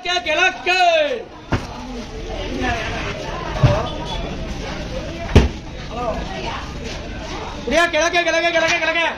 கிழக்கு கிழக்கு இப்படியா கிழக்கு கிழக்கு கிழக்கு கிழக்கு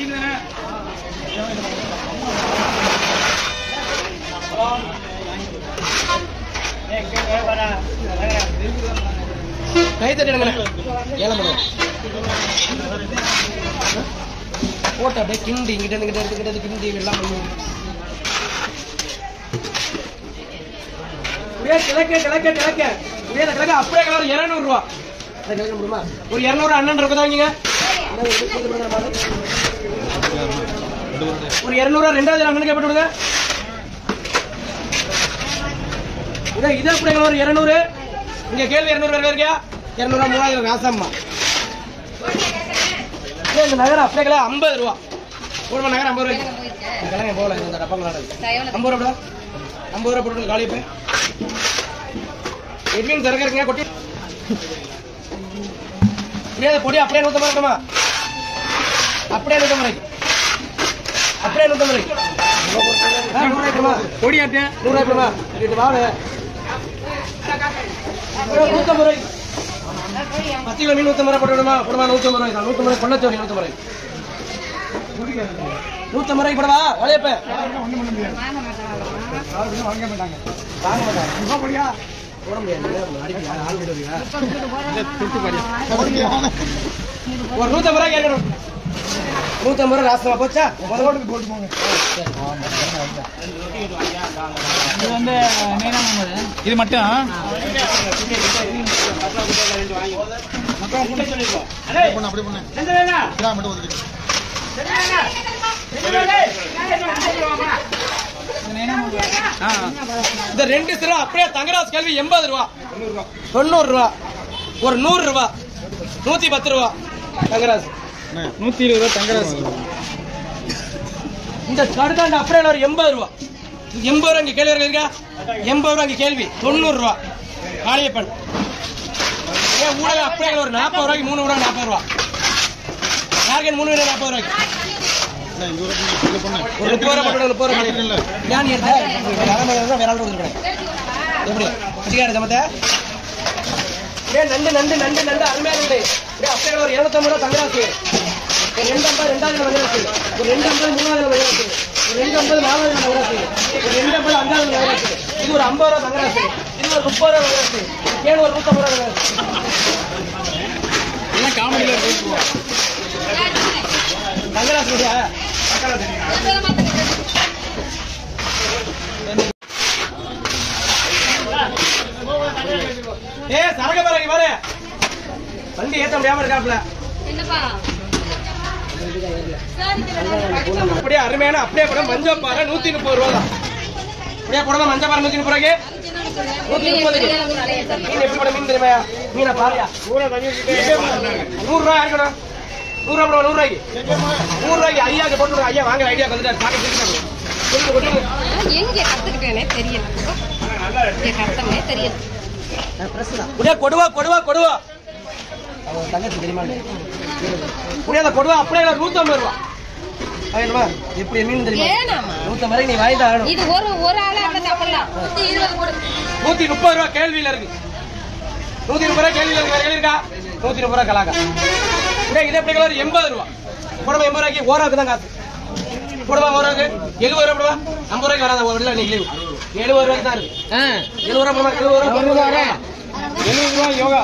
கை தட்டிடுங்க ஏழம் பண்ணுவோம் போட்டு அப்படியே கிண்டி இங்கிட்ட இருந்து இங்கிட்ட இருந்து, இங்கிட்ட இருந்து கிண்டி எல்லாம் பண்ணுவோம் அப்படியே கிழக்கு கிழக்கு கிழக்கு அப்படியே இந்த கிழக்கு அப்படியே கலர் இருநூறு ரூபா அதை கிழக்க முடியுமா ஒரு இருநூறு அண்ணன் ரூபாய் தாங்கிங்க ஒரு இருநூறு ரெண்டாவது அண்ணனுக்கு எப்படி விடுங்க இதே இது அப்படியே ஒரு இருநூறு இங்க கேள்வி இருநூறு பேர் இருக்கியா இருநூறு மூவாயிரம் ராசம்மா இதே இந்த நகரம் அப்படியே கிலோ ஐம்பது ரூபா ஒரு நகரம் ஐம்பது ரூபாய்க்கு இந்த கிழங்கு போகல இந்த டப்பா விளாடுறது ஐம்பது ரூபா ஐம்பது ரூபா போட்டு காலி போய் எட்வின் திறக்கிறீங்க கொட்டி முடியாது பொடி அப்படியே நூத்தம்பது இருக்குமா அப்படியே நூத்தம்பது ரூபாய்க்கு அப்படியே நூத்தம்பது ரூபாய்க்கு ஆ, நூறு ரூபாய்க்கு இருக்குமா? பொடி ஆட்டு நூறு ரூபாய்க்கு இருக்குமா? இது வாடு. நூத்தம்பது ரூபாய்க்கு பத்து கிலோ மீன் நூத்தம்பது ரூபாய் போட்டு விடுமா போடுமா நூத்தம்பது ரூபாய்க்கு தான். நூத்தம்பது ரூபாய் கொள்ளச்சோரி நூத்தம்பது ரூபாய்க்கு நூத்தம்பது ரூபாய்க்கு போடவா வளையப்ப வாங்க மாட்டாங்க வாங்க மாட்டாங்க ரொம்ப பொடியா போட முடியாது அடிக்க ஆள் விடுவீங்க திருட்டு பாடியா ஒரு நூத்தம்பது ரூபாய் கேட்கணும் நூத்தம்பது ரூபாய் ராசமா போச்சா போட்டு போட்டு போங்க இது வந்து இது மட்டும் அப்படி பண்ணு கிராம் மட்டும் ஒதுக்கிட்டு ஆ இந்த ரெண்டு சிறு அப்படியே தங்கராஜ் கல்வி எண்பது ரூபா தொண்ணூறு ரூபா ஒரு நூறு ரூபா நூத்தி பத்து ரூபா தங்கராஜ் நூத்தி இருபது ரூபா தங்கராசு இந்த கடுதாண்ட அப்படியே ஒரு எண்பது ரூபா எண்பது ரூபா இங்க கேள்வி இருக்கா எண்பது ரூபா இங்க கேள்வி தொண்ணூறு ரூபா காளியப்பன் ஏன் ஊடக அப்படியே ஒரு நாற்பது ரூபாய்க்கு மூணு ஊடகம் நாற்பது ரூபா யாருக்கு மூணு வீடு நாற்பது ரூபாய்க்கு ஒரு முப்பது ரூபா போட்டு முப்பது ரூபா இல்ல. ஏன் எடுத்த வேற மாதிரி வேற ஆள் வந்துருக்கேன் எப்படி கட்டிக்காரு சமத்தை ஏ நண்டு நண்டு நண்டு நண்டு அருமையா நண்டு ஏ அப்படியே ஒரு இருநூத்தம்பது ரூபா தங்கராசு ஒரு ரெண்டு ஐம்பது ரெண்டாவது தங்கராசு ஒரு ரெண்டு ஐம்பது மூணாவது தங்கராசு ஒரு ரெண்டு ஐம்பது நாலாவது தங்கராசு ஒரு ரெண்டு ஐம்பது அஞ்சாவது தங்கராசு இது ஒரு ஐம்பது ரூபா தங்கராசு இது ஒரு முப்பது ரூபா தங்கராசு ஏழு ஒரு நூத்தம்பது ரூபா தங்கராசு எல்லாம் காமெடியில பேசுவோம் தங்கராசு இல்லையா ஏ சரக பாருங்க பாரு வண்டி ஏத்த முடியாம இருக்காப்ல என்னப்பா அப்படியே அருமையான அப்படியே கூட மஞ்சள் பாறை நூத்தி முப்பது ரூபா தான் அப்படியே கூட மஞ்சள் பாறை நூத்தி முப்பது ரூபாய்க்கு நூத்தி முப்பதுக்கு மீன் எப்படி கூட மீன் தெரியுமா மீனை பாரியா நூறு ரூபா இருக்கணும் நூறு ரூபா நூறு ரூபாய்க்கு நூறு ரூபாய்க்கு ஐயாக்கு போட்டு விடுங்க. ஐயா வாங்குற ஐடியா வந்துட்டாரு பாக்கெட் திருப்பி கொடுத்து கொடுத்து எங்க கத்துக்கிட்டேனே தெரியல இங்க கத்தனே தெரியல அப்படியே கொடுவா கொடுவா கொடுவா அவன் தங்கச்சி தெரியுமா அப்படியே அந்த கொடுவா அப்படியே நூத்தம்பது ரூபா அது என்னமா எப்படி மீன் தெரியுமா ஏனாமா நூத்தம்பது ரூபாய்க்கு நீ வாங்கி தான் ஆகணும் இது ஒரு ஒரு ஆளா அப்ப சாப்பிடலாம் நூத்தி இருபது போடு நூத்தி முப்பது ரூபா கேள்வியில இருக்கு நூத்தி முப்பது ரூபா கேள்வியில இருக்கு வேற கேள்வி இருக்கா நூத்தி முப்பது ரூபா கலாக்கா இதே இது எப்படி கலர் எண்பது ரூபா போடுமா எண்பது ரூபாய்க்கு ஓராவுக்கு தான் காசு போடுவா ஓராவுக்கு எழுபது ரூபா போடுவா ஐம்பது ரூபாய்க்கு வராத ஒரு இல்லை நீங்க எழுபது ரூபாய்க்கு தான் இருக்கு எழுபது ரூபா போடுமா எழுபது ரூபா எழுபது ரூபா யோகா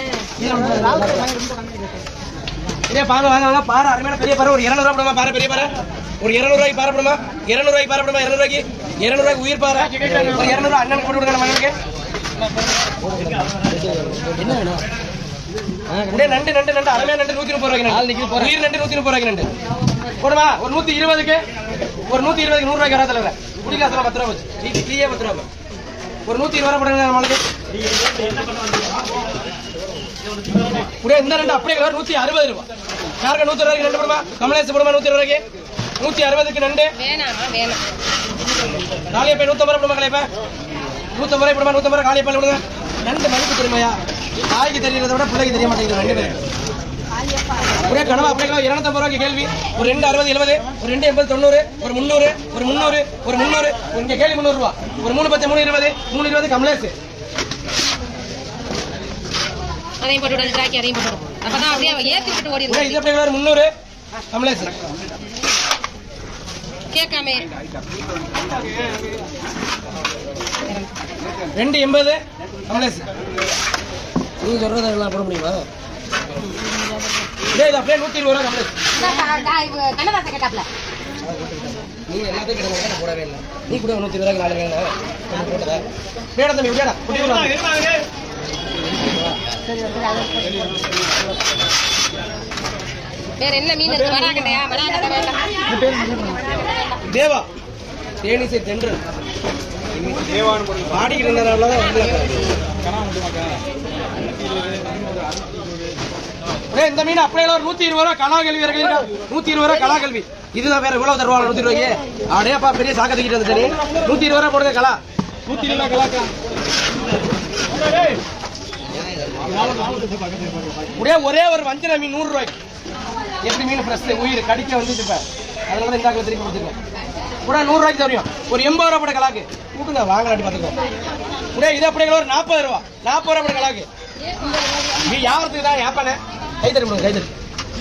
இதே பாரு வாங்க வாங்க பாரு அருமையான பெரிய பாரு ஒரு இருநூறு ரூபா பாரு பெரிய பாரு ஒரு இருநூறு ரூபாய்க்கு பாரப்படுமா இருநூறு ரூபாய்க்கு பாரப்படுமா இருநூறு ரூபாய்க்கு இருநூறு ரூபாய்க்கு உயிர் பாரு ஒரு இருநூறு அண்ணனுக்கு போட்டு விடுங்க மகனுக்கு என்ன வேணும் அப்படியே நண்டு நண்டு நண்டு அருமையா நண்டு நூத்தி முப்பது ரூபாய்க்கு நண்டு உயிர் நண்டு நூத்தி முப்பது ரூபாய்க்கு நண்டு போடுமா ஒரு நூத்தி இருபதுக்கு ஒரு நூத்தி இருபதுக்கு நூறு ரூபாய்க்கு வராது தலைவர் குடிக்காசல பத்து ரூபா போச்சு டீ டீயே பத்து ரூபா ஒரு நூத்தி இருபது ரூபா போடுங்க நம்மளுக்கு அப்படியே இந்த ரெண்டு அப்படியே கிலோ நூத்தி அறுபது ரூபா யாருக்கு நூத்தி ரூபாய்க்கு நண்டு போடுமா கமலேஷ் போடுமா நூத்தி ரூபாய்க்கு நூத்தி அறுபதுக்கு நண்டு வேணாமா வேணாம் காளியப்பை நூத்தம்பது ரூபாய் காளியப்பை நூத்தம்பது ரூபாய் போடுமா நூத்தம்பது ரூபாய் காளியப்பை விடுங்க நண்டு மதிப்பு தெரியுமாயா தாய்க்கு தெரியறத விட பிள்ளைக்கு தெரிய மாட்டேங்குது ரெண்டு பேரும் அப்படியே கனவா அப்படியே இருநூத்தம்பது ரூபாய்க்கு கேள்வி ஒரு ரெண்டு அறுபது எழுபது ஒரு ரெண்டு எண்பது தொண்ணூறு ஒரு முந்நூறு ஒரு முந்நூறு ஒரு முந்நூறு இங்க கேள்வி முந்நூறு ரூபா ஒரு மூணு பத்து மூணு இருபது மூணு இருபது கமலேஷ் அதையும் போட்டு விடு டிராக்கி அதையும் போட்டு விடு. அப்பதான் அப்படியே அவ ஏத்தி விட்டு ஓடி அப்படியே இது அப்படியே ஒரு முந்நூறு கமலேஷ் கேட்காம ரெண்டு எண்பது கமலேஷ் நீங்க சொல்றது எல்லாம் போட முடியுமா இதே இது அப்படியே நூத்தி இருபது ரூபா கமலேஷ் கண்ணதாச கேட்டாப்ல நீ எல்லாத்தையும் கிடங்க நான் போடவே இல்லை நீ கூட நூத்தி இருபது ரூபாய்க்கு நாலு வேணும் ஒண்ணு போட்டதா வேடா தம்பி வேடா குட்டி விடுறாங்க வேற என்ன மீன் இருக்கு வராகண்டையா வராகண்டை வேண்டாம் தேவா தேனிசை தென்று பாடிக்கிறதுனால தான் வந்து ஏய், இந்த மீன் அப்படியே ஒரு நூத்தி இருபது ரூபா கலா கல்வி இருக்கு நூத்தி இருபது ரூபா கலா கல்வி இதுதான் வேற இவ்வளவு தருவாங்க நூத்தி இருபது அப்படியேப்பா பெரிய சாக்க தூக்கிட்டு வந்து சரி நூத்தி இருபது ரூபா போடுங்க கலா நூத்தி இருபது ரூபா கலாக்கா அப்படியே ஒரே ஒரு வஞ்சன மீன் நூறு ரூபாய்க்கு எப்படி மீன் ஃப்ரெஷ் உயிர் கடிக்க வந்துட்டு இப்ப அதனால தான் இந்த திருப்பி கொடுத்துருக்கேன் கூட நூறு ரூபாய்க்கு தெரியும் ஒரு எண்பது ரூபா போட கலாக்கு கூட்டுங்க வாங்கலாட்டி பார்த்துக்கோ அப்படியே இது அப்படியே ஒரு நாற்பது ரூபா நாற்பது ரூபா போட கலாக்கு நீ யாவரத்துக்கு தான் ஏப்பானே கை தரு கை தரு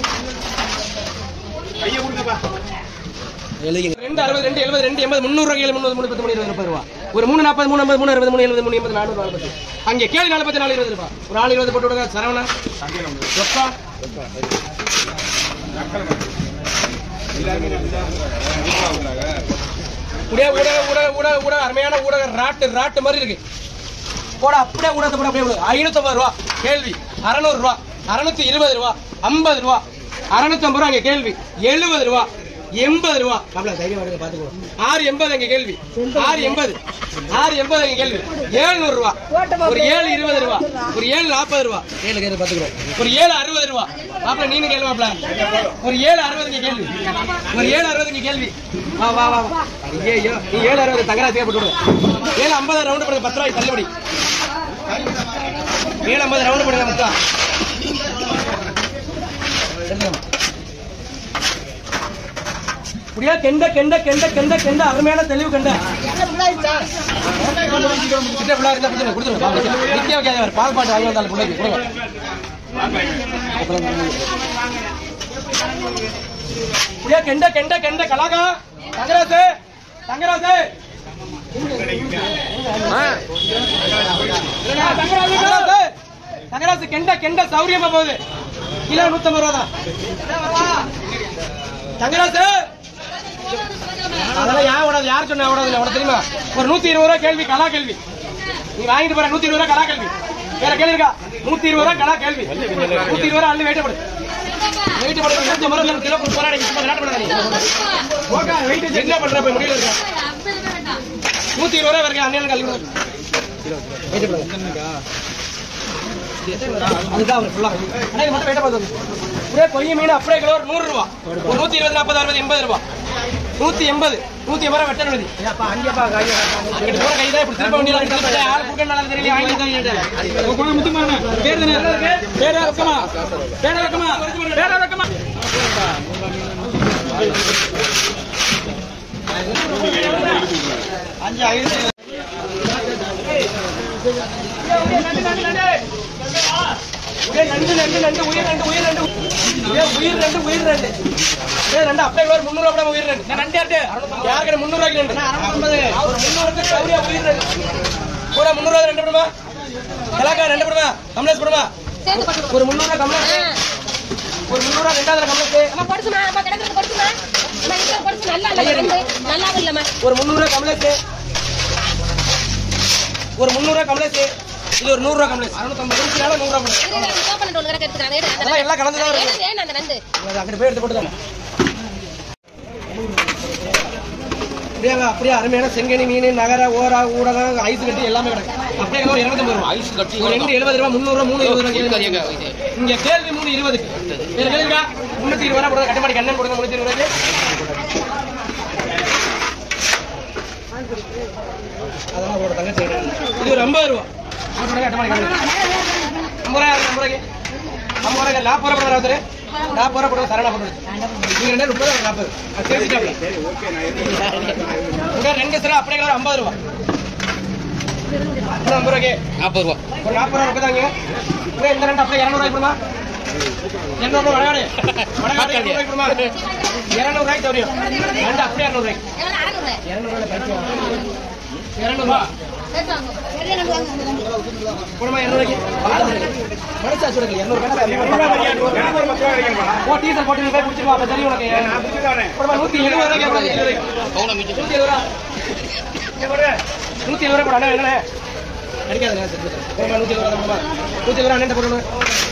ரெண்டு அறுபது ரெண்டு எழுபது ரெண்டு எண்பது முந்நூறு ரூபாய் ஏழு முந்நூறு மூணு பத்து மூணு இருபது முப்பது ரூபா ஒரு மூணு நாற்பது மூணு ஐம்பது மூணு அறுபது மூணு எழுபது மூணு எண்பது நானூறு நாலு பத்து அங்கே கேள்வி நாலு பத்து நாலு இருபது ரூபா ஒரு நாலு இருபது போட்டு விடுங்க சரவணா ரொப்பா உடைய ஊடக ஊடக ஊடக ஊடக அருமையான ஊடக ராட்டு ராட்டு மாதிரி இருக்கு போட அப்படியே ஊடகத்தை போட அப்படியே விடு. ஐநூத்தம்பது ரூபா கேள்வி அறநூறு ரூபா அறுநூத்தி இருபது ரூபா ஐம்பது ரூபா அறுநூத்தம்பது ரூபா இங்க கேள்வி எழுபது ரூபா எண்பது ரூபா நம்மள தைரியம் எடுங்க பாத்துக்கோ ஆறு எண்பது அங்க கேள்வி ஆறு எண்பது ஆறு எண்பது அங்க கேள்வி ஏழுநூறு ரூபா ஒரு ஏழு இருபது ரூபா ஒரு ஏழு நாற்பது ரூபா ஏழு கேள்வி பாத்துக்கிறோம் ஒரு ஏழு அறுபது ரூபா மாப்பிள நீனு கேள்வி மாப்பிள ஒரு ஏழு அறுபதுங்க கேள்வி ஒரு ஏழு அறுபதுங்க கேள்வி வா வா வா வா. ஐயையோ நீ ஏழு அறுபது தங்கராசியா போட்டு விடு ஏழு ஐம்பது ரவுண்டு போடுங்க பத்து ரூபாய் தள்ளுபடி ஏழு ஐம்பது ரவுண்டு போடுங்க மொத்தம் எடுத்துக்கோங்க. இப்படியா கெண்ட கெண்ட கெண்ட கெண்ட கெண்ட அருமையான தெளிவு கெண்ட கிட்ட பிள்ளை இருந்தா கொடுத்துருங்க கொடுத்துருங்க பால் நிக்க வைக்காத அவர் பால் பாட்டு வாங்கி வந்தாலும் பிள்ளைக்கு கொடுங்க இப்படியா கெண்ட கெண்ட கெண்ட கலாகா தங்கராசு தங்கராசு தங்கராசு தங்கராசு கெண்ட கெண்ட சௌரியமா போகுது கிலோ நூத்தம்பது ரூபா தான் தங்கராசு அதெல்லாம் யார் விடாது யார் சொன்னா விடாது உனக்கு தெரியுமா ஒரு நூத்தி இருபது ரூபா கேள்வி கலா கேள்வி நீ வாங்கிட்டு போற நூத்தி இருபது ரூபா கலா கேள்வி வேற கேள்வி இருக்கா நூத்தி இருபது ரூபா கலா கேள்வி நூத்தி இருபது ரூபா அள்ளி வெயிட் போடு வெயிட் போடு நூத்தி ஐம்பது ரூபா கிலோ போராடி சும்மா விளையாட்டு பண்ணாதீங்க ஓகே வெயிட் என்ன பண்ற போய் முடியல இருக்கா நூத்தி இருபது ரூபா வரைக்கும் அண்ணன் கல்வி வெயிட் பண்ணுங்க அதுதான் அவர் ஃபுல்லா அண்ணா இது மட்டும் வெயிட் பார்த்து அப்படியே கொய்ய மீன் அப்படியே கிலோ ஒரு நூறு ரூபா ஒரு நூத்தி இருபது நாற்பது அறுபது எண்பது ரூபா நூத்தி எண்பது நூத்தி எண்பது ரூபா வெட்ட எழுதி அங்கேப்பா அங்கிட்டு போற கைதான் இப்படி திருப்ப வேண்டியது இருக்கு. ஆள் கூட்டம் நல்லா தெரியல வாங்கி தான் முத்துமான பேர் தானே பேரா ரக்கமா பேரா ரக்கமா பேரா ரக்கமா அஞ்சு ஆயிரத்தி உயிர் நண்டு நண்டு நண்டு உயிர் நண்டு உயிர் நண்டு ஏய், உயிர் நண்டு உயிர் நண்டு ஏய் ரெண்டு அப்படியே ஒரு முந்நூறு ரூபாய் உயிர் நண்டு நான் நண்டு யார்ட்டு யாருக்கு முந்நூறு ரூபாய்க்கு நண்டு அறுநூத்தம்பது ஒரு முந்நூறுக்கு சௌரியா உயிர் நண்டு கூட முந்நூறு ரூபாய் ரெண்டு போடுமா கலாக்கா ரெண்டு போடுமா கமலேஷ் போடுமா சேர்த்து போட்டு விடு. ஒரு முந்நூறு ரூபாய் கமலேஷ் ஆ. ஒரு முந்நூறு ரூபாய் ரெண்டாவது கமலேஷ் அம்மா கொடுத்துமா அம்மா கிடக்குறது கொடுத்துமா அம்மா இருக்கிறது கொடுத்து நல்லா இல்ல ரெண்டு நல்லா இல்லம்மா ஒரு முந்நூறு ரூபாய் கமலேஷ் ஒரு முந்நூறு ரூபாய் கமலேஷ் இது ஒரு நூறு ரூபாய் கமலேஷ் அறுநூத்தம்பது ரூபாய் நூறு ரூபாய் இரு, இரு, இது கோபம் ரெண்டு ஒன்று கிடக்கு எடுத்துக்கலாம் வேறு அந்த அதெல்லாம் எல்லாம் கலந்துதான் இருக்கு. வேணும், வேணும் அந்த ரெண்டு அங்கிட்டு போய் எடுத்து போட்டுதாங்க அப்படியே அப்படியே அருமையான செங்கனி மீன் நகர ஓரா ஊடகம் ஐஸ் கட்டி எல்லாமே கிடக்கு அப்படியே ஒரு இருபத்தொம்பது ரூபா ஐஸ் கட்டி ஒரு ரெண்டு எழுபது ரூபா முந்நூறு ரூபா மூணு இருபது ரூபா கேள்வி இங்க கேள்வி மூணு இருபதுக்கு வேற கேளுங்க முன்னூத்தி இருபது ரூபா போடுங்க கட்டமாடி கண்ணன் போடுங்க முன்னூத்தி இருபது ரூபாய்க்கு அதெல்லாம் ஒரு தங்கச்சி இது ஒரு ஐம்பது ரூபா போடுங்க கட்டமாடி கண்ணன் ஐம்பது ரூபாய் ஐம்பது ரூபாய்க்கு ஐம்பது ரூபாய் நாற்பது ரூபாய் போடுற ஒருத்தர் நாற்பது ரூபாய் போடுற சரணா போடுறது நீங்க ரெண்டு முப்பது ரூபாய் நாற்பது அது தெரிஞ்சுட்டாப்ல இங்க ரெண்டு சில அப்படியே ஒரு ஐம்பது ரூபா இன்னும் ஐம்பது ரூபாய்க்கு நாற்பது ரூபா ஒரு நாற்பது ரூபா தாங்க இங்க இந்த ரெண்டு அப்படியே இரநூறு ரூபாய் கொடுமா இரநூறு ரூபாய் வடகாடு வடகாடு இரநூறு ரூபாய் கொடுமா இரநூறு ரூபாய்க்கு தெரியும் ரெண்டு அப்படியே இரநூறு ரூபாய்க்கு எவ்வளவு அறநூறு இரநூறு ரூபாய் பைத்தியம் இரநூறு ரூபா சேர்த்து வாங்க பெரிய நண்டு வாங்க குடும்பம் இரநூறுக்கு மனசா சொல்லுங்க இரநூறு ஓ டீசல் போட்டு நீ போய் குடிச்சிருவா அப்ப தெரியும் உனக்கு குடும்பம் நூத்தி எழுபது ரூபாய்க்கு எவ்வளவு? பவுன மிச்சம் நூத்தி எழுபது ரூபா இங்க போடு. நூத்தி எழுபது ரூபாய் போடா என்ன அடிக்காதுங்க குடும்பம் நூத்தி எழுபது ரூபா நூத்தி எழுபது ரூபா அண்ணன் போடணும்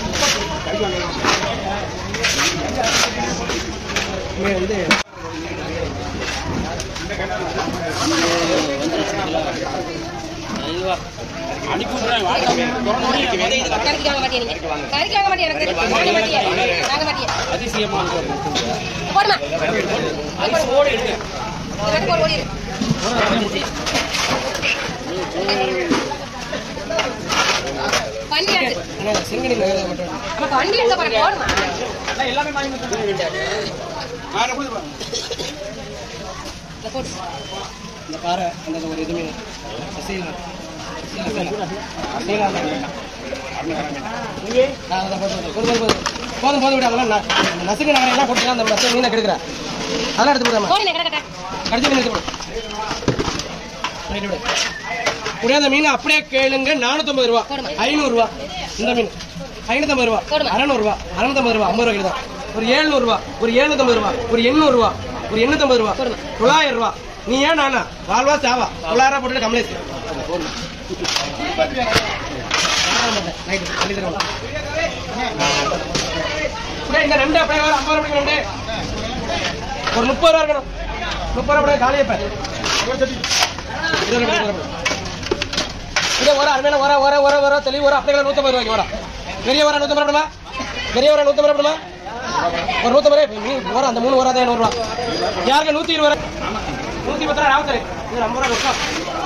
இங்க வந்து கறிக்கு வாங்க மாட்டியா நீங்க கறிக்கு வாங்க மாட்டியா எனக்கு தெரியும். வாங்க மாட்டியா வாங்க மாட்டியா அதிசயமா போடுமா ஓடி இருக்கு ஒரு ஓடி இருக்கு வண்டி எடுத்து அண்ணா, செங்கனி நகரில் மட்டும் நமக்கு வண்டி எடுக்க போற போடுமா எல்லாமே வாங்கி இந்த போடு இந்த பாறை அந்த ஒரு இது மீன் அசைலாம் அசைலாம் போதும் போதும் போதும் விட அதெல்லாம் ந- நசுக்கு நகரம் எல்லாம் போட்டு அந்த நசு மீனை கெடுக்கிறேன் அதெல்லாம் எடுத்து போடாம போடுங்க கிடக்கட்ட கடிச்சு மீன் எடுத்து போடு ரைட் விடு முடியாத மீன் அப்படியே கேளுங்க நானூத்தம்பது ரூபா போடுமா. ஐநூறு ரூபா இந்த மீன் ஐநூத்தம்பது ரூபா போடுமா. அறநூறு ரூபா அறுநூத்தம்பது ரூபா ஐம்பது ரூபாய்க்கு தான் ஒரு ஏழுநூறு ரூபா ஒரு எழுநூத்தம்பது ரூபா ஒரு எண்ணூறு ரூபா ஒரு எண்ணூத்தம்பது ரூபா போடுமா. தொள்ளாயிரம் ரூபா நீ ஏன் நானா வாழ்வா சாவா தொள்ளாயிரம் ரூபா போட்டு கமலேஷ் இந்த ரெண்டு அப்படியே ஒரு ஐம்பது ரூபாய்க்கு ரெண்டு ஒரு முப்பது ரூபா இருக்கணும் முப்பது ரூபா காலியே இப்ப இருபது ரூபாய் இருபது ரூபாய். இதே ஒரு அருமையான வர வர வர வர தெளிவு வர அப்படியே நூத்தம்பது ரூபாய்க்கு வர பெரிய வர நூத்தம்பது ரூபா பெரிய வர நூத்தம்பது ரூபா ஒரு நூத்தம்பது ரூபாய் மீன் வர அந்த மூணு வராதே நூறு ரூபா யாருக்கு நூத்தி இருபது ரூபா நூத்தி பத்து ரூபா ராவத்தரு இது ஐம்பது ரூபா ரொக்கம்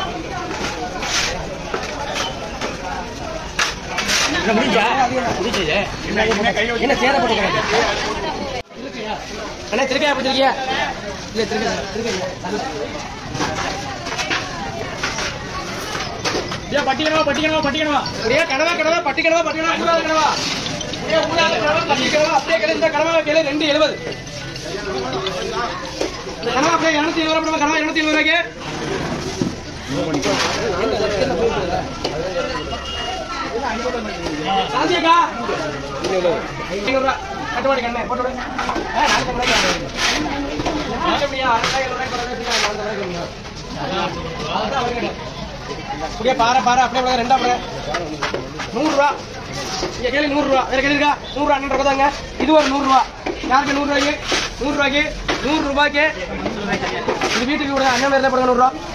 என்ன சேர போட்டுக்கிறேன் அண்ணா திருக்கையா பிடிச்சிருக்கியா இல்ல திருக்கை திருக்கை ஏன் பட்டிக்கணவா பட்டிக்கணவா பட்டிக்கணவா அப்படியே கடவா கடவா பட்டிக்கணவா பட்டிக்கணவா மூணாவது கடவா அப்படியே மூணாவது கடவா பட்டிக்கணவா அப்படியே கிடையாது இந்த கடவா கேளு ரெண்டு எழுபது கடவா அப்படியே இருநூத்தி இருபது ரூபாய் கடவா இருநூத்தி இருபது ரூபாய்க்கு சாந்தியக்கா ஐநூறு ரூபா கட்டுவாடி கண்ணே போட்டு விடு. ஆ, நாளைக்கு முன்னாடி வாங்க. நாளைக்கு எப்படியா? ஆயிரம் ரூபாய், இருநூறு ரூபாய் குறைஞ்சா நாலு ரூபாய்க்கு வருமா? அதான் அவரு கிடையாது. அப்படியே பாரு பாரு அப்படியே விட ரெண்டா விட நூறு ரூபா இங்க கேளு நூறு ரூபா வேற கேளு இருக்கா நூறு ரூபா அண்ணன் தாங்க இது ஒரு நூறு ரூபா யாருக்கு நூறு ரூபாய்க்கு நூறு ரூபாய்க்கு நூறு ரூபாய்க்கு இது வீட்டுக்கு விட அண்ணன் பேர்ல போடுங்க நூறு ரூபா